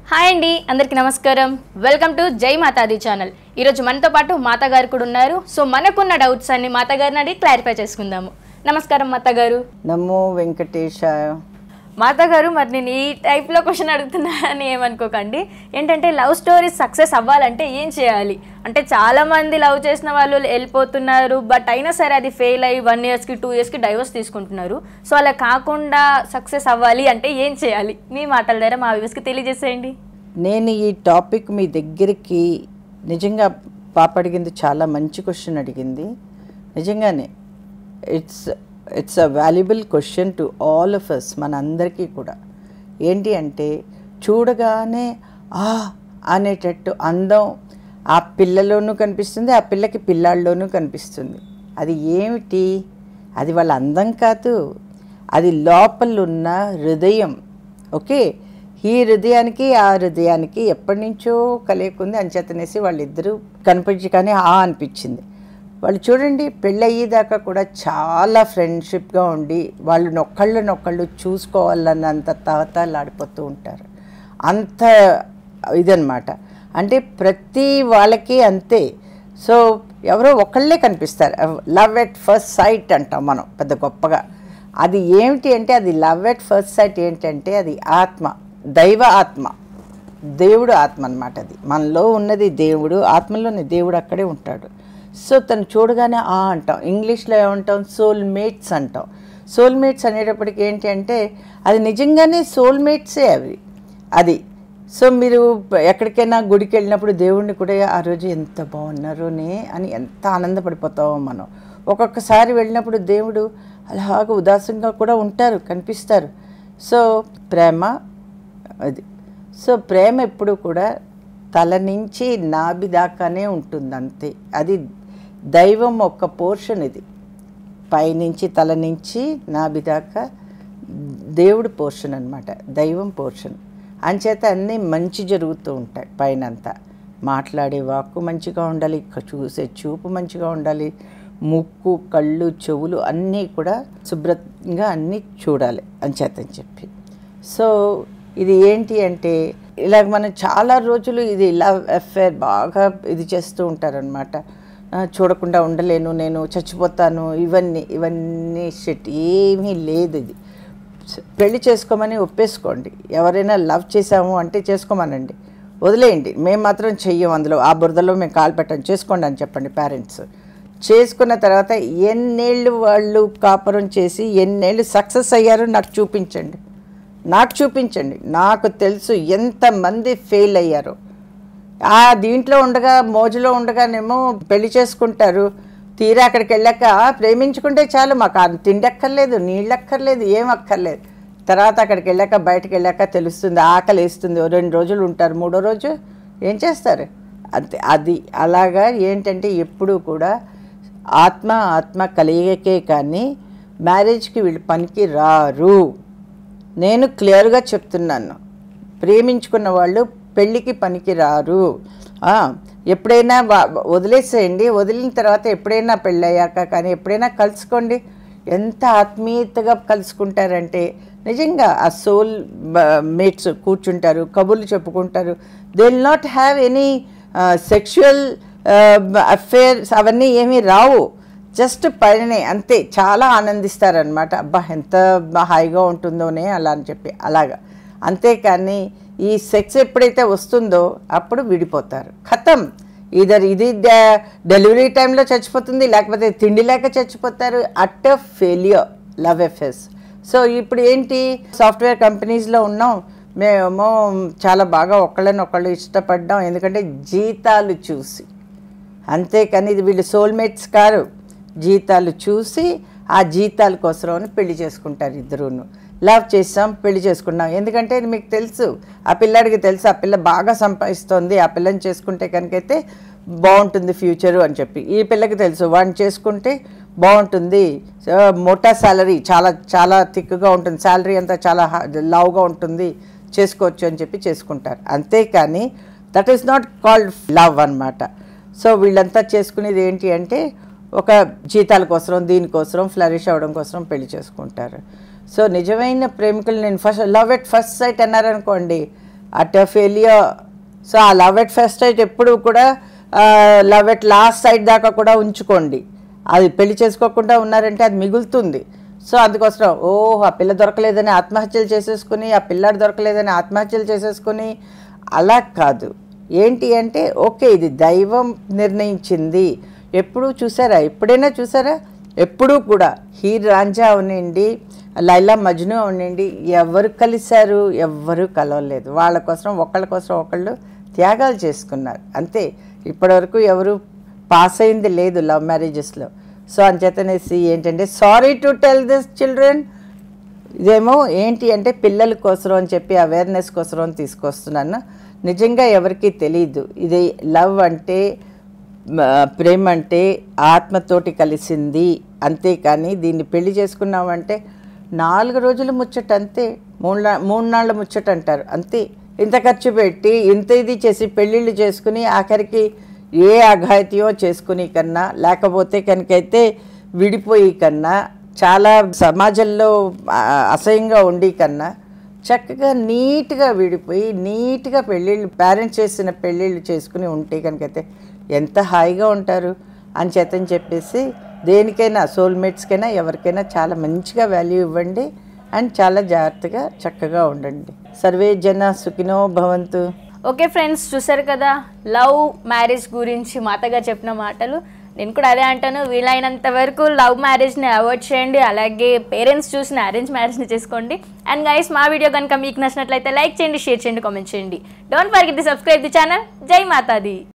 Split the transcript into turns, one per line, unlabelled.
hi అండి అందరికీ నమస్కారం వెల్కమ్ టు జై మాతాది ఛానల్ ఈరోజు మనతో పాటు మాతగారు కూడా ఉన్నారు సో మనకున్న డౌట్స్ అన్ని మాతగారిని అడిగి క్లారిఫై చేసుకుందాము నమస్కారం మాతగారు
నమో వెంకటేశాయ
మాతగారు మరి నేను ఈ టైప్లో క్వశ్చన్ అడుగుతున్నానని ఏమనుకోకండి ఏంటంటే లవ్ స్టోరీ సక్సెస్ అవ్వాలంటే ఏం చేయాలి అంటే చాలా మంది లవ్ చేసిన వాళ్ళు వెళ్ళిపోతున్నారు బట్ అయినా సరే అది ఫెయిల్ అయ్యి వన్ ఇయర్స్కి టూ ఇయర్స్కి డైవర్స్ తీసుకుంటున్నారు సో అలా కాకుండా సక్సెస్ అవ్వాలి అంటే ఏం చేయాలి మీ మాటల ద్వారా మా వ్యూస్కి తెలియజేసేయండి
నేను ఈ టాపిక్ మీ దగ్గరికి నిజంగా పాప అడిగింది చాలా మంచి క్వశ్చన్ అడిగింది నిజంగానే it's it's a valuable question to all of us మన అందరికీ కూడా ఏంటి అంటే చూడగానే ఆ అనేటట్టు అందం ఆ పిల్లలోనూ కనిపిస్తుంది ఆ పిల్లకి పిల్లాళ్ళలోనూ కనిపిస్తుంది అది ఏమిటి అది వాళ్ళ అందం కాదు అది లోపల ఉన్న హృదయం ఓకే ఈ హృదయానికి ఆ హృదయానికి ఎప్పటి నుంచో కలయకుంది అంచేతనేసి వాళ్ళిద్దరూ కనిపించి కానీ ఆ అనిపించింది వాళ్ళు చూడండి పెళ్ళయ్యేదాకా కూడా చాలా ఫ్రెండ్షిప్గా ఉండి వాళ్ళు నొక్కళ్ళు నొక్కళ్ళు చూసుకోవాలన్నంత తహతాలాడిపోతూ ఉంటారు అంత ఇదనమాట అంటే ప్రతి వాళ్ళకి అంతే సో ఎవరో ఒకళ్ళే కనిపిస్తారు లవ్ ఎట్ ఫస్ట్ సైట్ అంటాం మనం పెద్ద గొప్పగా అది ఏమిటి అంటే అది లవ్ ఎట్ ఫస్ట్ సైట్ ఏంటంటే అది ఆత్మ దైవ ఆత్మ దేవుడు ఆత్మ అన్నమాట అది మనలో ఉన్నది దేవుడు ఆత్మలోని దేవుడు అక్కడే ఉంటాడు సో తను చూడగానే ఆ అంటాం ఇంగ్లీష్లో ఏమంటాం సోల్ మేట్స్ అంటాం సోల్ మేట్స్ అనేటప్పటికి ఏంటి అంటే అది నిజంగానే సోల్ మేట్సే అవి అది సో మీరు ఎక్కడికైనా గుడికి వెళ్ళినప్పుడు దేవుడిని కూడా ఆ రోజు ఎంత బాగున్నారోనే అని ఎంత ఆనందపడిపోతామో మనం ఒక్కొక్కసారి వెళ్ళినప్పుడు దేవుడు అలాగ ఉదాసంగా కూడా ఉంటారు కనిపిస్తారు సో ప్రేమ అది సో ప్రేమ ఎప్పుడు కూడా తల నుంచి నాభి దాకానే ఉంటుంది అంతే అది దైవం ఒక పోర్షన్ ఇది పైనుంచి తల నుంచి నాభి దాకా దేవుడు పోర్షన్ అనమాట దైవం పోర్షన్ అంచేత అన్నీ మంచి జరుగుతూ ఉంటాయి పైనంతా మాట్లాడే వాక్కు మంచిగా ఉండాలి క- చూసే చూపు మంచిగా ఉండాలి ముక్కు కళ్ళు చెవులు అన్నీ కూడా శుభ్రంగా అన్నీ చూడాలి అంచేతని చెప్పి సో ఇది ఏంటి అంటే ఇలాగ మనం చాలా రోజులు ఇది లవ్ అఫేర్ బాగా ఇది చేస్తూ ఉంటారనమాట చూడకుండా ఉండలేను నేను చచ్చిపోతాను ఇవన్నీ ఇవన్నీ షిట్ ఏమీ లేదు ఇది పెళ్లి చేసుకోమని ఒప్పేసుకోండి ఎవరైనా లవ్ చేసాము అంటే చేసుకోమనండి వదిలేయండి మేము మాత్రం చెయ్యం అందులో ఆ బురదలో మేము కాలు పెట్టం చేసుకోండి అని చెప్పండి పేరెంట్స్ చేసుకున్న తర్వాత ఎన్నేళ్ళు వాళ్ళు కాపురం చేసి ఎన్నేళ్ళు సక్సెస్ అయ్యారో నాకు చూపించండి నాకు చూపించండి నాకు తెలుసు ఎంతమంది ఫెయిల్ అయ్యారో ఆ దీంట్లో ఉండగా మోజులో ఉండగానేమో పెళ్లి చేసుకుంటారు తీరా అక్కడికి వెళ్ళాక ప్రేమించుకుంటే చాలు మాకు ఆ తిండి అక్కర్లేదు నీళ్ళు అక్కర్లేదు ఏం అక్కర్లేదు తర్వాత అక్కడికి వెళ్ళాక బయటకు వెళ్ళాక తెలుస్తుంది ఆకలి వేస్తుంది ఓ రెండు రోజులు ఉంటారు మూడో రోజు ఏం చేస్తారు అంతే అది అలాగా ఏంటంటే ఎప్పుడూ కూడా ఆత్మ ఆత్మ కలియకే కానీ మ్యారేజ్కి వీళ్ళు పనికి రారు నేను క్లియర్గా చెప్తున్నాను ప్రేమించుకున్న వాళ్ళు పెళ్ళికి పనికి రారు ఆ, ఎప్పుడైనా వా- వదిలేసేయండి వదిలిన తర్వాత ఎప్పుడైనా పెళ్ళయ్యాక కానీ ఎప్పుడైనా కలుసుకోండి ఎంత ఆత్మీయతగా కలుసుకుంటారంటే నిజంగా ఆ సోల్ మేట్స్ కూర్చుంటారు కబుర్లు చెప్పుకుంటారు they will not have any sexual affairs అవన్నీ ఏమీ రావు జస్ట్ పైననే అంతే చాలా ఆనందిస్తారనమాట అబ్బా ఎంత బా హాయిగా ఉంటుందోనే అలా అని చెప్పి అలాగా అంతేకాని ఈ సెక్స్ ఎప్పుడైతే వస్తుందో అప్పుడు విడిపోతారు ఖతం ఇదర్ ఇది డ- డెలివరీ టైంలో చచ్చిపోతుంది లేకపోతే తిండి లేక చచ్చిపోతారు అట్ ఫెయిలియర్ లవ్ ఎఫెస్ సో ఇప్పుడు ఏంటి సాఫ్ట్వేర్ కంపెనీస్లో ఉన్నాం మేమేమో చాలా బాగా ఒకళ్ళని ఒకళ్ళు ఇష్టపడ్డాం ఎందుకంటే జీతాలు చూసి అంతేకాని ఇది వీళ్ళు సోల్మేట్స్ కారు జీతాలు చూసి ఆ జీతాల కోసం అని పెళ్లి చేసుకుంటారు ఇద్దరును లవ్ చేస్తాం పెళ్లి చేసుకున్నాం ఎందుకంటే ఇది మీకు తెలుసు ఆ పిల్లాడికి తెలుసు ఆ పిల్ల బాగా సంపాదిస్తోంది ఆ పిల్లని చేసుకుంటే కనుకైతే బాగుంటుంది ఫ్యూచరు అని చెప్పి ఈ పిల్లకి తెలుసు వాడిని చేసుకుంటే బాగుంటుంది సో, మోటా శాలరీ చాలా చాలా థిక్గా ఉంటుంది శాలరీ అంతా చాలా హ- లావుగా ఉంటుంది చేసుకోవచ్చు అని చెప్పి చేసుకుంటారు అంతేకాని that is not called love అన్నమాట సో వీళ్ళంతా చేసుకునేది ఏంటి అంటే ఒక జీతాల కోసం దీనికోసం ఫ్లరిష్ అవ్వడం కోసం పెళ్లి చేసుకుంటారు సో నిజమైన ప్రేమికులు నేను first love at first sight అన్నారనుకోండి అట్ ఫెయిలియర్ సో ఆ లవ్ ఎట్ ఫస్ట్ సైట్ ఎప్పుడు కూడా లవ్ ఎట్ లాస్ట్ సైడ్ దాకా కూడా ఉంచుకోండి అది పెళ్లి చేసుకోకుండా ఉన్నారంటే అది మిగులుతుంది సో అందుకోసం ఓ ఆ పిల్ల దొరకలేదని ఆత్మహత్యలు చేసేసుకుని ఆ పిల్లాడు దొరకలేదని ఆత్మహత్యలు చేసేసుకుని అలా కాదు ఏంటి అంటే ఓకే ఇది దైవం నిర్ణయించింది ఎప్పుడు చూసారా ఎప్పుడైనా చూసారా ఎప్పుడూ కూడా హీర్ రాంజా అవనండి లైలా మజ్ను అవనండి ఎవరు కలిశారు ఎవ్వరూ కలవలేదు వాళ్ళ కోసం ఒకళ్ళ కోసం ఒకళ్ళు త్యాగాలు చేసుకున్నారు అంతే ఇప్పటివరకు ఎవరు పాస్ అయింది లేదు లవ్ మ్యారేజెస్లో సో అంచేతనేసి ఏంటంటే sorry to tell this children ఇదేమో ఏంటి అంటే పిల్లల కోసం అని చెప్పి అవేర్నెస్ కోసం అని తీసుకొస్తున్నాను నిజంగా ఎవరికీ తెలియదు ఇది లవ్ అంటే మ, ప్రేమ అంటే ఆత్మతోటి కలిసింది అంతేకాని దీన్ని పెళ్లి చేసుకున్నామంటే నాలుగు రోజులు ముచ్చట అంతే మూడు నా- మూడు నాళ్ళ ముచ్చట అంటారు అంతే ఇంత ఖర్చు పెట్టి ఇంత ఇది చేసి పెళ్ళిళ్ళు చేసుకుని ఆఖరికి ఏ అఘాయితీయో చేసుకుని కన్నా లేకపోతే కనుకైతే విడిపోయి కన్నా చాలా సమాజంలో ఆ, అసహ్యంగా ఉండి కన్నా చక్కగా నీట్గా విడిపోయి నీట్గా పెళ్ళిళ్ళు పేరెంట్స్ చేసిన పెళ్ళిళ్ళు చేసుకుని ఉంటే కనుకైతే ఎంత హాయిగా ఉంటారు అని చేతని చెప్పేసి దేనికైనా సోల్మేట్స్కైనా ఎవరికైనా చాలా మంచిగా వాల్యూ ఇవ్వండి అండ్ చాలా జాగ్రత్తగా చక్కగా ఉండండి సర్వే జన సుఖినో భవంతు
ఓకే ఫ్రెండ్స్ చూసారు కదా లవ్ మ్యారేజ్ గురించి మాతగా చెప్పిన మాటలు నేను కూడా అదే అంటాను వీలైనంత వరకు లవ్ మ్యారేజ్ని అవాయిడ్ చేయండి అలాగే పేరెంట్స్ చూసిన అరేంజ్ మ్యారేజ్ని చేసుకోండి అండ్ గైస్ మా వీడియో కనుక మీకు నచ్చినట్లయితే లైక్ చేయండి షేర్ చేయండి కామెంట్ చేయండి don't forget the subscribe the channel జై మాతాది